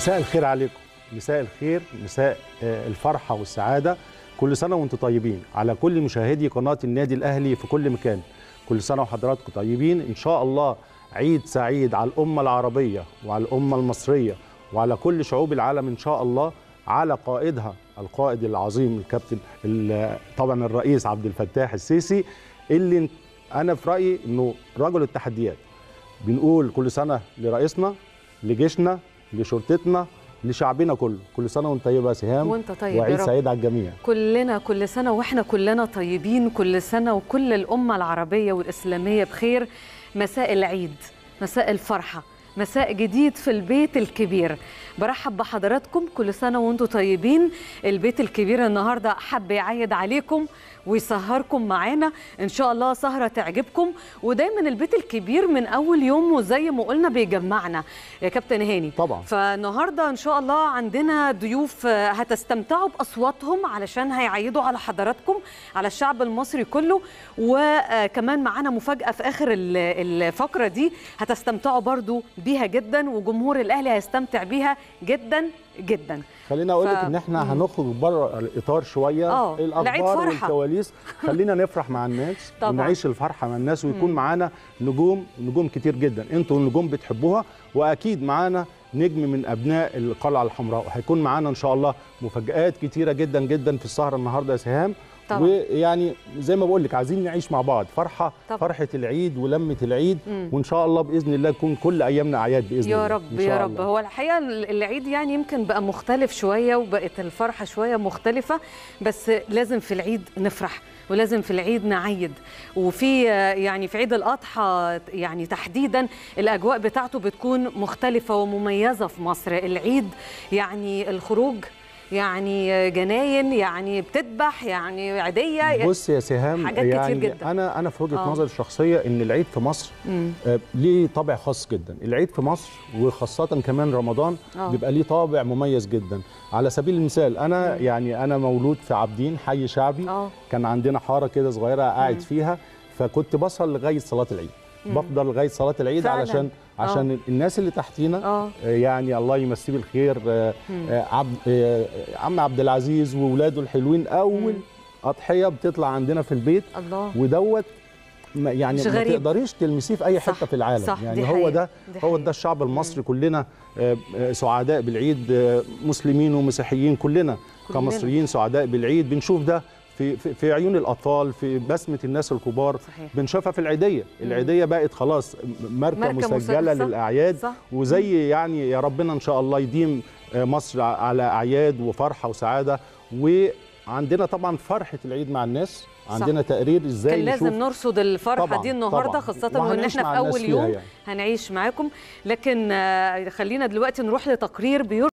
مساء الخير عليكم مساء الخير مساء آه، الفرحة والسعادة كل سنة وانتم طيبين على كل مشاهدي قناة النادي الأهلي في كل مكان كل سنة وحضراتكم طيبين إن شاء الله عيد سعيد على الأمة العربية وعلى الأمة المصرية وعلى كل شعوب العالم إن شاء الله على قائدها القائد العظيم الكابتن ال- طبعا الرئيس عبد الفتاح السيسي اللي أنا في رأيي إنه رجل التحديات بنقول كل سنة لرئيسنا لجيشنا لشرطتنا لشعبنا كله كل سنة وانت طيبة يا سهام وانت طيب يا وعيد رب. سعيد على الجميع كلنا كل سنة واحنا كلنا طيبين كل سنة وكل الأمة العربية والإسلامية بخير مساء العيد مساء الفرحة مساء جديد في البيت الكبير برحب بحضراتكم كل سنة وانتم طيبين البيت الكبير النهاردة حب يعيد عليكم ويسهركم معانا ان شاء الله سهرة تعجبكم ودايما البيت الكبير من اول يوم وزي ما قلنا بيجمعنا يا كابتن هاني طبعا. فالنهارده ان شاء الله عندنا ضيوف آه، هتستمتعوا باصواتهم علشان هيعيدوا على حضراتكم على الشعب المصري كله وكمان معانا مفاجاه في اخر ال- الفقره دي هتستمتعوا برضو بيها جدا وجمهور الاهلي هيستمتع بيها جدا جدا خليني اقول لك ف- ان احنا هنخرج بره الاطار شويه آه، العيد الاخبار فرحة. والكواليس خلينا نفرح مع الناس طبعاً. ونعيش الفرحه مع الناس ويكون معانا نجوم نجوم كتير جدا انتوا النجوم بتحبوها واكيد معانا نجم من ابناء القلعه الحمراء هيكون معانا ان شاء الله مفاجات كتيره جدا جدا في السهره النهارده يا سهام طبعاً. ويعني زي ما بقول لك عايزين نعيش مع بعض فرحه طبعاً. فرحه العيد ولمه العيد مم. وان شاء الله باذن الله تكون كل ايامنا اعياد باذن الله يا إن رب شاء يا رب الله. هو الحقيقه العيد يعني يمكن بقى مختلف شويه وبقت الفرحه شويه مختلفه بس لازم في العيد نفرح ولازم في العيد نعيد وفي آه، يعني في عيد الاضحى يعني تحديدا الاجواء بتاعته بتكون مختلفه ومميزه في مصر العيد يعني الخروج يعني جناين يعني بتذبح يعني عاديه بص يا سهام حاجات كتير يعني جدا. انا انا في وجهه آه. نظري الشخصيه ان العيد في مصر مم. آه، ليه طابع خاص جدا العيد في مصر وخاصه كمان رمضان آه. بيبقى ليه طابع مميز جدا على سبيل المثال انا يعني انا مولود في عابدين حي شعبي اه كان عندنا حاره كده صغيره قاعد فيها فكنت بصل لغايه صلاه العيد بفضل لغايه صلاه العيد فعلاً. علشان عشان الناس اللي تحتينا اه آه، يعني الله يمسيه بالخير آه، آه، عبد آه، عم عبد العزيز واولاده الحلوين اول اضحيه بتطلع عندنا في البيت الله ودوت ما- يعني مش ما غريب. تقدريش تلمسيه في اي صح، حته في العالم صح، يعني دي هو حقيقة، ده دي هو حقيقة. ده الشعب المصري كلنا آه، آه، سعداء بالعيد آه، مسلمين ومسيحيين كلنا كلنا. كمصريين سعداء بالعيد بنشوف ده في في, في عيون الاطفال في بسمه الناس الكبار صحيح. بنشوفها في العيديه العيديه بقت خلاص ماركه, ماركة مسجله مسجلة. للاعياد صح. وزي يعني يا ربنا ان شاء الله يديم آه، مصر ع- على اعياد وفرحه وسعاده وعندنا طبعا فرحه العيد مع الناس عندنا تقرير ازاي كان لازم نشوف نرصد الفرحه طبعاً، دي النهارده طبعاً. خاصه وان وهنعيش احنا مع في الناس اول فيها يوم يعني. هنعيش معاكم لكن آه، خلينا دلوقتي نروح لتقرير بير